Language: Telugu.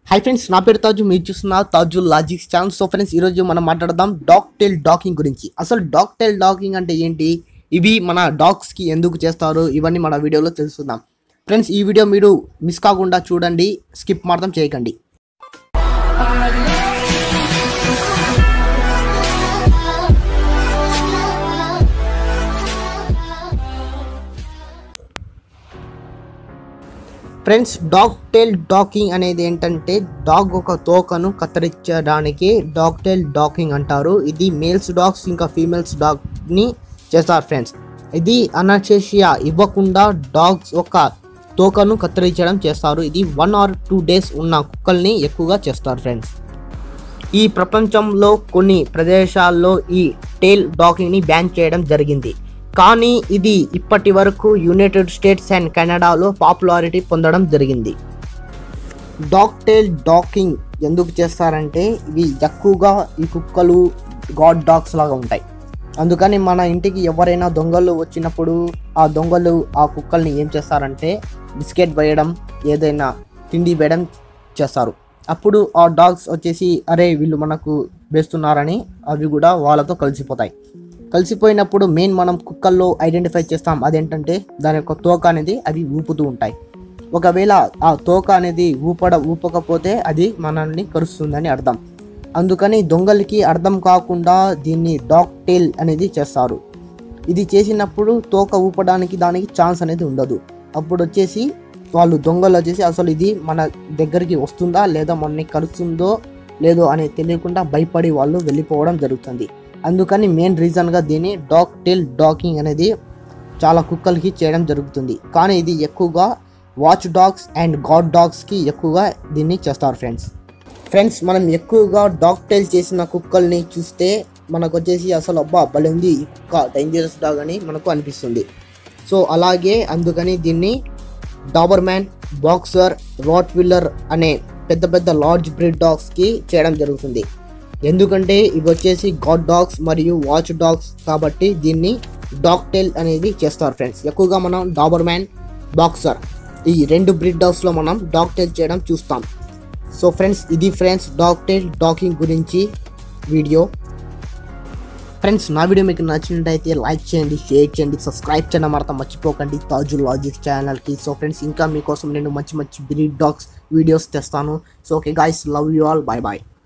హై ఫ్రెండ్స్ నా పేరు తాజు మీరు చూస్తున్న Taju logics channel so friends ఈరోజు మనం మాట్లాడదాం డాగ్ టెల్ డాకింగ్ గురించి అసలు డాగ్ టెల్ డాకింగ్ అంటే ఏంటి ఇవి మన డాగ్స్కి ఎందుకు చేస్తారు ఇవన్నీ మన వీడియోలో తెలుసుకుందాం ఫ్రెండ్స్ ఈ వీడియో మీరు మిస్ కాకుండా చూడండి స్కిప్ మాత్రం చేయకండి ఫ్రెండ్స్ డాగ్ టెల్ డాకింగ్ అనేది ఏంటంటే డాగ్ ఒక తోకను కత్తిరించడానికి డాగ్ టెల్ డాకింగ్ అంటారు ఇది మేల్స్ డాగ్స్ ఇంకా ఫీమేల్స్ డాగ్ని చేస్తారు ఫ్రెండ్స్ ఇది అనచేషియా ఇవ్వకుండా డాగ్స్ ఒక తోకను కత్తిరించడం చేస్తారు ఇది వన్ ఆర్ టూ డేస్ ఉన్న కుక్కల్ని ఎక్కువగా చేస్తారు ఫ్రెండ్స్ ఈ ప్రపంచంలో కొన్ని ప్రదేశాల్లో ఈ టెయిల్ డాకింగ్ని బ్యాన్ చేయడం జరిగింది కానీ ఇది ఇప్పటి వరకు యునైటెడ్ స్టేట్స్ అండ్ కెనడాలో పాపులారిటీ పొందడం జరిగింది డాగ్ టెయిల్ డాకింగ్ ఎందుకు చేస్తారంటే ఇవి ఎక్కువగా ఈ కుక్కలు గాడ్ డాగ్స్ లాగా ఉంటాయి అందుకని మన ఇంటికి ఎవరైనా దొంగలు వచ్చినప్పుడు ఆ దొంగలు ఆ కుక్కల్ని ఏం చేస్తారంటే బిస్కెట్ వేయడం ఏదైనా తిండి వేయడం చేస్తారు అప్పుడు ఆ డాగ్స్ వచ్చేసి అరే వీళ్ళు మనకు వేస్తున్నారని అవి కూడా వాళ్ళతో కలిసిపోతాయి కలిసిపోయినప్పుడు మెయిన్ మనం కుక్కల్లో ఐడెంటిఫై చేస్తాం అదేంటంటే దాని యొక్క తోక అనేది అవి ఊపుతూ ఉంటాయి ఒకవేళ ఆ తోక అనేది ఊపడ ఊపకపోతే అది మనల్ని కరుస్తుందని అర్థం అందుకని దొంగలకి అర్థం కాకుండా దీన్ని డాగ్ టెయిల్ అనేది చేస్తారు ఇది చేసినప్పుడు తోక ఊపడానికి దానికి ఛాన్స్ అనేది ఉండదు అప్పుడు వచ్చేసి వాళ్ళు దొంగలు వచ్చేసి అసలు ఇది మన దగ్గరికి వస్తుందా లేదా మనని కరుస్తుందో లేదో అని తెలియకుండా భయపడి వాళ్ళు వెళ్ళిపోవడం జరుగుతుంది అందుకని మెయిన్ రీజన్గా దీన్ని డాగ్ టెల్ డాకింగ్ అనేది చాలా కుక్కలకి చేయడం జరుగుతుంది కానీ ఇది ఎక్కువగా వాచ్ డాగ్స్ అండ్ గాడ్ డాగ్స్కి ఎక్కువగా దీన్ని చేస్తారు ఫ్రెండ్స్ ఫ్రెండ్స్ మనం ఎక్కువగా డాగ్ టెల్ చేసిన కుక్కల్ని చూస్తే మనకు వచ్చేసి అసలు అబ్బా భలే ఉంది ఈ కుక్క డేంజరస్ డాగ్ అని మనకు అనిపిస్తుంది సో అలాగే అందుకని దీన్ని Doberman boxer Rottweiler అనే పెద్ద పెద్ద లార్జ్ బ్రీడ్ డాగ్స్కి చేయడం జరుగుతుంది ఎందుకంటే ఇవి వచ్చేసి గాడ్ డాగ్స్ మరియు వాచ్ డాగ్స్ కాబట్టి దీన్ని డాగ్ టెల్ అనేది చేస్తారు ఫ్రెండ్స్ ఎక్కువగా మనం డాబర్ మ్యాన్ బాక్సర్ ఈ రెండు బ్రీడ్ డాగ్స్లో మనం డాగ్ టెల్ చేయడం చూస్తాం సో ఫ్రెండ్స్ ఇది ఫ్రెండ్స్ డాగ్ టెల్ డాకింగ్ గురించి వీడియో ఫ్రెండ్స్ నా వీడియో మీకు నచ్చినట్టయితే లైక్ చేయండి షేర్ చేయండి సబ్స్క్రైబ్ చేయడం మాత్రం మర్చిపోకండి తాజు లాజిక్స్ ఛానల్కి సో ఫ్రెండ్స్ ఇంకా మీకోసం నేను మంచి మంచి బ్రీడ్ డాగ్స్ వీడియోస్ తెస్తాను so okay guys love you all bye bye